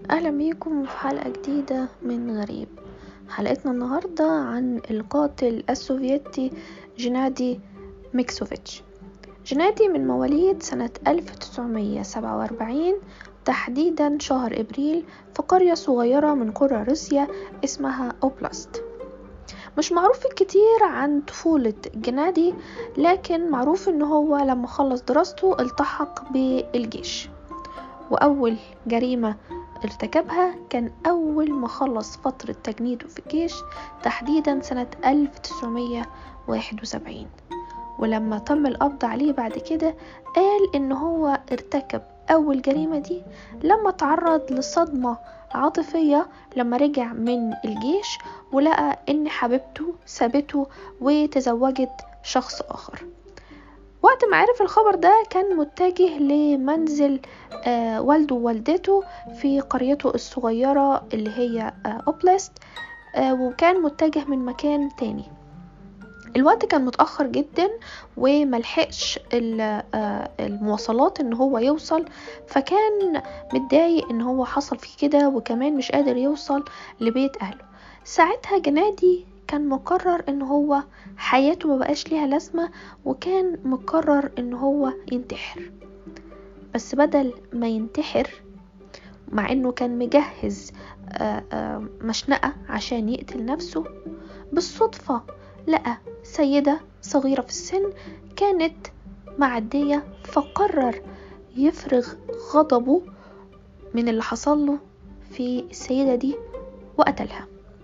اهلا بيكم في حلقة جديدة من غريب حلقتنا النهاردة عن القاتل السوفيتي جنادي ميكسوفيتش جنادي من مواليد سنة 1947 تحديدا شهر ابريل في قرية صغيرة من قرى روسيا اسمها اوبلاست مش معروف الكتير عن طفولة جنادي لكن معروف ان هو لما خلص دراسته التحق بالجيش وأول جريمة ارتكبها كان أول ما خلص فترة تجنيده في الجيش تحديدا سنة 1971 ولما تم القبض عليه بعد كده قال إن هو ارتكب أول جريمة دي لما تعرض لصدمة عاطفية لما رجع من الجيش ولقى إن حبيبته سابته وتزوجت شخص آخر وقت ما عرف الخبر ده كان متجه لمنزل آه والده ووالدته في قريته الصغيرة اللي هي آه أوبلاست آه وكان متجه من مكان تاني الوقت كان متأخر جدا وملحقش المواصلات ان هو يوصل فكان متضايق ان هو حصل فيه كده وكمان مش قادر يوصل لبيت اهله ساعتها جنادي كان مقرر ان هو حياته ما بقاش ليها لازمة وكان مقرر ان هو ينتحر بس بدل ما ينتحر مع انه كان مجهز آآ آآ مشنقة عشان يقتل نفسه بالصدفة لقى سيدة صغيرة في السن كانت معدية فقرر يفرغ غضبه من اللي حصل له في السيدة دي وقتلها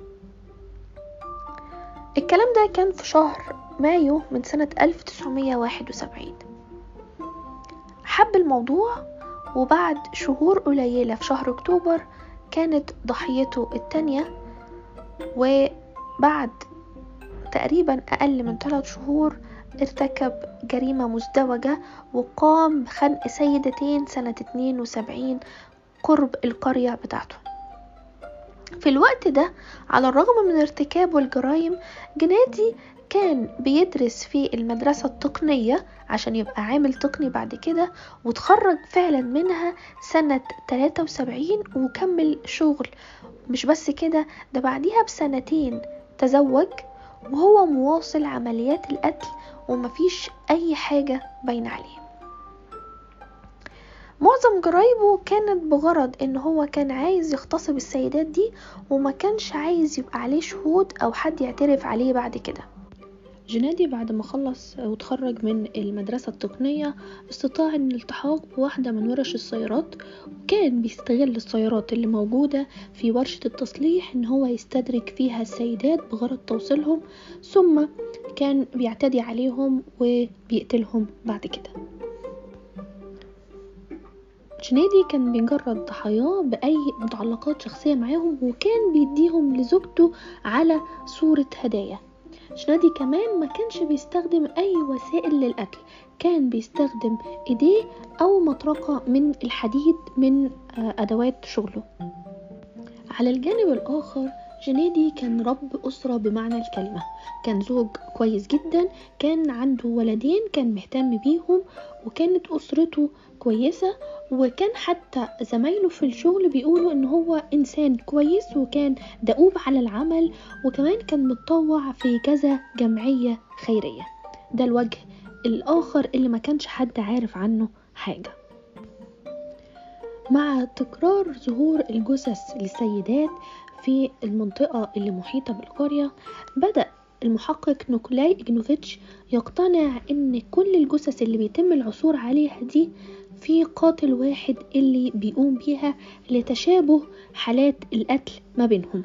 الكلام ده كان في شهر مايو من سنة 1971 حب الموضوع وبعد شهور قليلة في شهر أكتوبر كانت ضحيته التانية وبعد تقريبا أقل من ثلاث شهور ارتكب جريمة مزدوجة وقام بخنق سيدتين سنة 72 قرب القرية بتاعته في الوقت ده على الرغم من ارتكابه الجرائم جنادي كان بيدرس في المدرسة التقنية عشان يبقى عامل تقني بعد كده وتخرج فعلا منها سنة 73 وكمل شغل مش بس كده ده بعديها بسنتين تزوج وهو مواصل عمليات القتل ومفيش أي حاجة باينة عليه معظم جرايبه كانت بغرض ان هو كان عايز يغتصب السيدات دي وما كانش عايز يبقى عليه شهود او حد يعترف عليه بعد كده جنادي بعد ما خلص وتخرج من المدرسة التقنية استطاع ان الالتحاق بواحدة من ورش السيارات وكان بيستغل السيارات اللي موجودة في ورشة التصليح ان هو يستدرك فيها السيدات بغرض توصيلهم ثم كان بيعتدي عليهم وبيقتلهم بعد كده جنادي كان بيجرد ضحاياه بأي متعلقات شخصية معاهم وكان بيديهم لزوجته على صورة هدايا جنادي كمان ما كانش بيستخدم أي وسائل للقتل كان بيستخدم إيديه أو مطرقة من الحديد من أدوات شغله على الجانب الآخر جنادي كان رب أسرة بمعنى الكلمة كان زوج كويس جدا كان عنده ولدين كان مهتم بيهم وكانت أسرته كويسة وكان حتى زمايله في الشغل بيقولوا ان هو انسان كويس وكان دؤوب على العمل وكمان كان متطوع في كذا جمعية خيرية ده الوجه الاخر اللي ما كانش حد عارف عنه حاجة مع تكرار ظهور الجثث للسيدات في المنطقة اللي محيطة بالقرية بدأ المحقق نيكولاي إجنوفيتش يقتنع ان كل الجثث اللي بيتم العثور عليها دي في قاتل واحد اللي بيقوم بيها لتشابه حالات القتل ما بينهم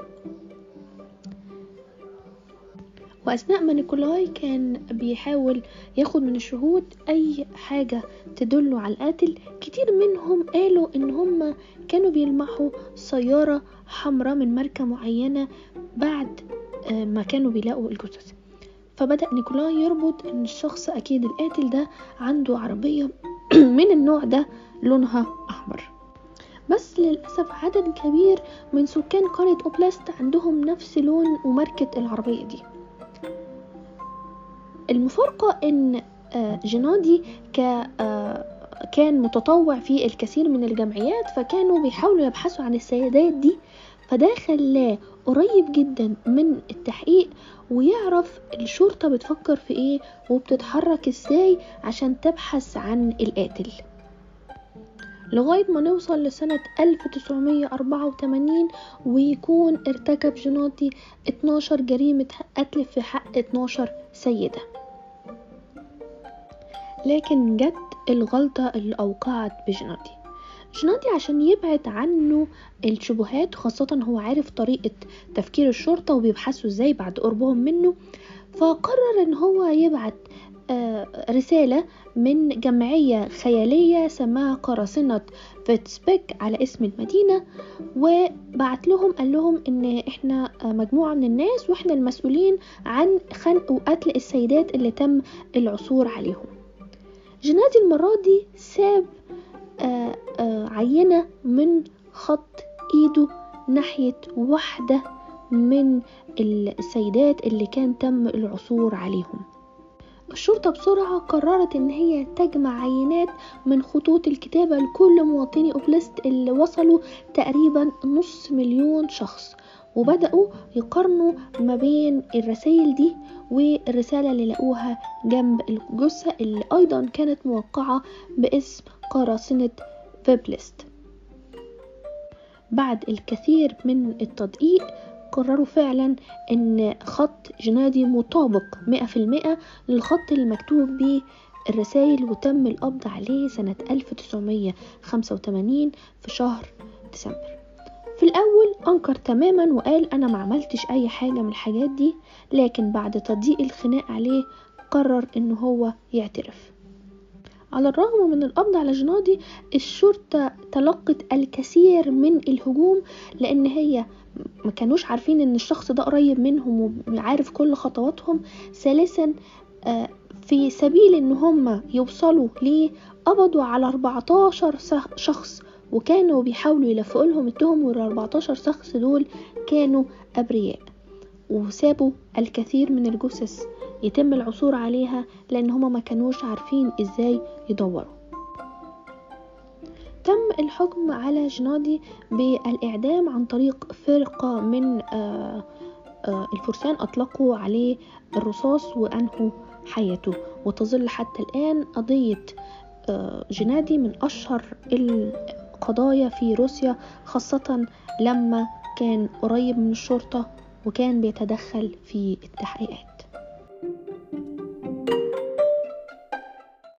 وأثناء ما نيكولاي كان بيحاول ياخد من الشهود أي حاجة تدل على القاتل كتير منهم قالوا إن هم كانوا بيلمحوا سيارة حمراء من ماركة معينة بعد ما كانوا بيلاقوا الجثث فبدأ نيكولاي يربط ان الشخص اكيد القاتل ده عنده عربية من النوع ده لونها احمر بس للأسف عدد كبير من سكان قرية أوبلاست عندهم نفس لون وماركة العربية دي المفارقة ان جنادي ك كان متطوع في الكثير من الجمعيات فكانوا بيحاولوا يبحثوا عن السيدات دي فده خلاه قريب جدا من التحقيق ويعرف الشرطة بتفكر في ايه وبتتحرك ازاي عشان تبحث عن القاتل لغاية ما نوصل لسنة 1984 ويكون ارتكب جناتي 12 جريمة قتل في حق 12 سيدة لكن جت الغلطة اللي أوقعت بجناتي جناتي عشان يبعد عنه الشبهات خاصة هو عارف طريقة تفكير الشرطة وبيبحثوا ازاي بعد قربهم منه فقرر ان هو يبعت آه، رسالة من جمعية خيالية سماها قراصنة فيتسبيك على اسم المدينة وبعت لهم قال لهم ان احنا مجموعة من الناس واحنا المسؤولين عن خنق وقتل السيدات اللي تم العثور عليهم جنادي المرة دي ساب آه، آه، عينة من خط ايده ناحية واحدة من السيدات اللي كان تم العثور عليهم الشرطة بسرعة قررت ان هي تجمع عينات من خطوط الكتابة لكل مواطني اوبلست اللي وصلوا تقريبا نص مليون شخص وبدأوا يقارنوا ما بين الرسائل دي والرسالة اللي لقوها جنب الجثة اللي أيضا كانت موقعة باسم قراصنة فيبلست بعد الكثير من التدقيق قرروا فعلا ان خط جنادي مطابق مئة في المئة للخط المكتوب به الرسائل وتم القبض عليه سنة 1985 في شهر ديسمبر في الأول أنكر تماما وقال أنا ما عملتش أي حاجة من الحاجات دي لكن بعد تضييق الخناق عليه قرر إن هو يعترف على الرغم من القبض على جنادي الشرطة تلقت الكثير من الهجوم لأن هي ما كانوش عارفين ان الشخص ده قريب منهم وعارف كل خطواتهم ثالثا آه، في سبيل ان هم يوصلوا ليه قبضوا على 14 شخص وكانوا بيحاولوا يلفقوا لهم التهم وال 14 شخص دول كانوا ابرياء وسابوا الكثير من الجثث يتم العثور عليها لان هما ما كانوش عارفين ازاي يدوروا تم الحكم على جنادي بالإعدام عن طريق فرقة من آه، آه، الفرسان أطلقوا عليه الرصاص وأنهوا حياته وتظل حتى الآن قضية آه، جنادي من أشهر القضايا في روسيا خاصة لما كان قريب من الشرطة وكان بيتدخل في التحقيقات